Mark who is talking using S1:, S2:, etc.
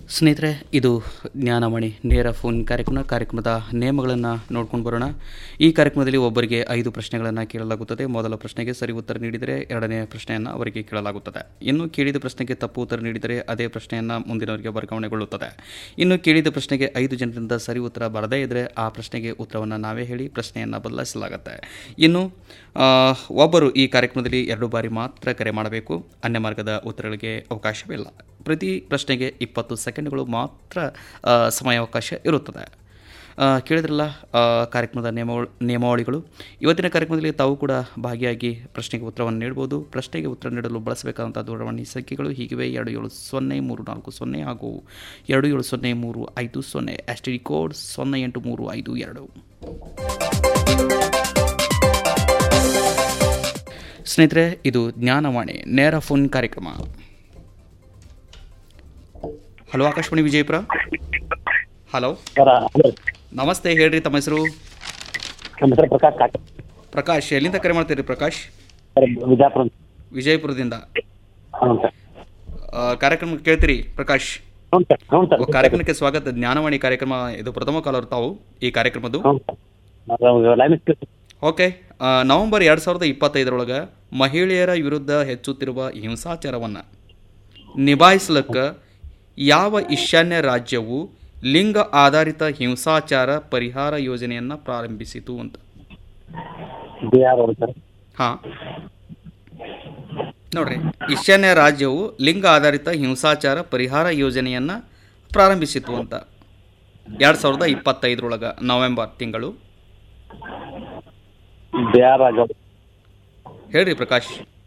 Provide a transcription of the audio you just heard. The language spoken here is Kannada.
S1: ಸ್ನೇಹಿತರೆ ಇದು ಜ್ಞಾನವಾಣಿ ನೇರ ಫೋನ್ ಕಾರ್ಯಕ್ರಮ ಕಾರ್ಯಕ್ರಮದ ನಿಯಮಗಳನ್ನು ನೋಡ್ಕೊಂಡು ಬರೋಣ ಈ ಕಾರ್ಯಕ್ರಮದಲ್ಲಿ ಒಬ್ಬರಿಗೆ ಐದು ಪ್ರಶ್ನೆಗಳನ್ನು ಕೇಳಲಾಗುತ್ತದೆ ಮೊದಲ ಪ್ರಶ್ನೆಗೆ ಸರಿ ಉತ್ತರ ನೀಡಿದರೆ ಎರಡನೇ ಪ್ರಶ್ನೆಯನ್ನು ಅವರಿಗೆ ಕೇಳಲಾಗುತ್ತದೆ ಇನ್ನು ಕೇಳಿದ ಪ್ರಶ್ನೆಗೆ ತಪ್ಪು ಉತ್ತರ ನೀಡಿದರೆ ಅದೇ ಪ್ರಶ್ನೆಯನ್ನು ಮುಂದಿನವರಿಗೆ ವರ್ಗಾವಣೆಗೊಳ್ಳುತ್ತದೆ ಇನ್ನು ಕೇಳಿದ ಪ್ರಶ್ನೆಗೆ ಐದು ಜನರಿಂದ ಸರಿ ಉತ್ತರ ಬರದೇ ಇದ್ದರೆ ಆ ಪ್ರಶ್ನೆಗೆ ಉತ್ತರವನ್ನು ನಾವೇ ಹೇಳಿ ಪ್ರಶ್ನೆಯನ್ನು ಬದಲಾಯಿಸಲಾಗುತ್ತೆ ಇನ್ನು ಆ, ಒಬ್ಬರು ಈ ಕಾರ್ಯಕ್ರಮದಲ್ಲಿ ಎರಡು ಬಾರಿ ಮಾತ್ರ ಕರೆ ಮಾಡಬೇಕು ಅನ್ಯ ಮಾರ್ಗದ ಉತ್ತರಗಳಿಗೆ ಅವಕಾಶವಿಲ್ಲ ಪ್ರತಿ ಪ್ರಶ್ನೆಗೆ ಇಪ್ಪತ್ತು ಸೆಕೆಂಡ್ಗಳು ಮಾತ್ರ ಆ, ಸಮಯಾವಕಾಶ ಇರುತ್ತದೆ ಆ, ಕೇಳಿದ್ರಲ್ಲ ಆ, ಕಾರ್ಯಕ್ರಮದ ನಿಯಮ ನಿಯಮಾವಳಿಗಳು ಇವತ್ತಿನ ಕಾರ್ಯಕ್ರಮದಲ್ಲಿ ತಾವು ಕೂಡ ಭಾಗಿಯಾಗಿ ಪ್ರಶ್ನೆಗೆ ಉತ್ತರವನ್ನು ನೀಡಬಹುದು ಪ್ರಶ್ನೆಗೆ ಉತ್ತರ ನೀಡಲು ಬಳಸಬೇಕಾದಂಥ ದೂರವಾಣಿ ಸಂಖ್ಯೆಗಳು ಹೀಗಿವೆ ಎರಡು ಏಳು ಸೊನ್ನೆ ಮೂರು ನಾಲ್ಕು ಸೊನ್ನೆ ಹಾಗೂ ಎರಡು ಏಳು ಸೊನ್ನೆ ಮೂರು ಐದು ಸೊನ್ನೆ ಎಸ್ ಟಿ ಡಿ ಕೋಡ್ ಸೊನ್ನೆ ಎಂಟು ಮೂರು ಐದು ಎರಡು ಸ್ನೇಹಿತರೆ ಇದು ಜ್ಞಾನವಾಣಿ ನೇರ ಫೋನ್ ಕಾರ್ಯಕ್ರಮ hello Akashvani Vijayapura hello
S2: sir hello
S1: ನಮಸ್ತೆ ಹೇಳ್ರಿ ತಮ್ಮ ಹೆಸರು
S2: ನಮ್ಮ ಹೆಸರು ಪ್ರಕಾಶ್ ಕಾಕ
S1: ಪ್ರಕಾಶ್ ಎಲ್ಲಿಂದ ಕರೆ ಮಾಡ್ತೀರಿ ಪ್ರಕಾಶ್
S2: ಸರ್ ವಿಜಯಪುರ
S1: ವಿಜಯಪುರದಿಂದ
S2: ಹ್ಞೂ ಸರ್
S1: ಆ, ಕಾರ್ಯಕ್ರಮ ಕೇಳ್ತೀರಿ ಪ್ರಕಾಶ್
S2: ಹ್ಞೂ ಸರ್ ಹ್ಞೂ ಸರ್
S1: ಓ, ಕಾರ್ಯಕ್ರಮಕ್ಕೆ ಸ್ವಾಗತ ಜ್ಞಾನವಾಣಿ ಕಾರ್ಯಕ್ರಮ ಇದು ಪ್ರಥಮ ಕಾಲರು ತಾವು ಈ ಕಾರ್ಯಕ್ರಮದ್ದು
S2: ಹ್ಞೂ ಸರ್ ಲೈನ್
S1: ಓಕೆ ಆ, ನವೆಂಬರ್ ಎರಡು ಸಾವಿರದ ಇಪ್ಪತ್ತೈದರೊಳಗೆ ಮಹಿಳೆಯರ ವಿರುದ್ಧ ಹೆಚ್ಚುತ್ತಿರುವ ಹಿಂಸಾಚಾರವನ್ನು ನಿಭಾಯಿಸಲಿಕ್ಕೆ ಯಾವ ಈಶಾನ್ಯ ರಾಜ್ಯವು ಲಿಂಗ ಆಧಾರಿತ ಹಿಂಸಾಚಾರ ಪರಿಹಾರ ಯೋಜನೆಯನ್ನು ಪ್ರಾರಂಭಿಸಿತು ಅಂತ
S2: ಬಿಹಾರ್ ಅವರು ಸರ್
S1: ಹಾಂ ನೋಡ್ರಿ ಈಶಾನ್ಯ ರಾಜ್ಯವು ಲಿಂಗ ಆಧಾರಿತ ಹಿಂಸಾಚಾರ ಪರಿಹಾರ ಯೋಜನೆಯನ್ನು ಪ್ರಾರಂಭಿಸಿತು ಅಂತ ಎರಡು ಸಾವಿರದ ಇಪ್ಪತ್ತೈದರೊಳಗೆ ನವೆಂಬರ್ ತಿಂಗಳು
S2: ಬಿಹಾರ್ ರಾಜ
S1: ಹೇಳ್ರಿ ಪ್ರಕಾಶ್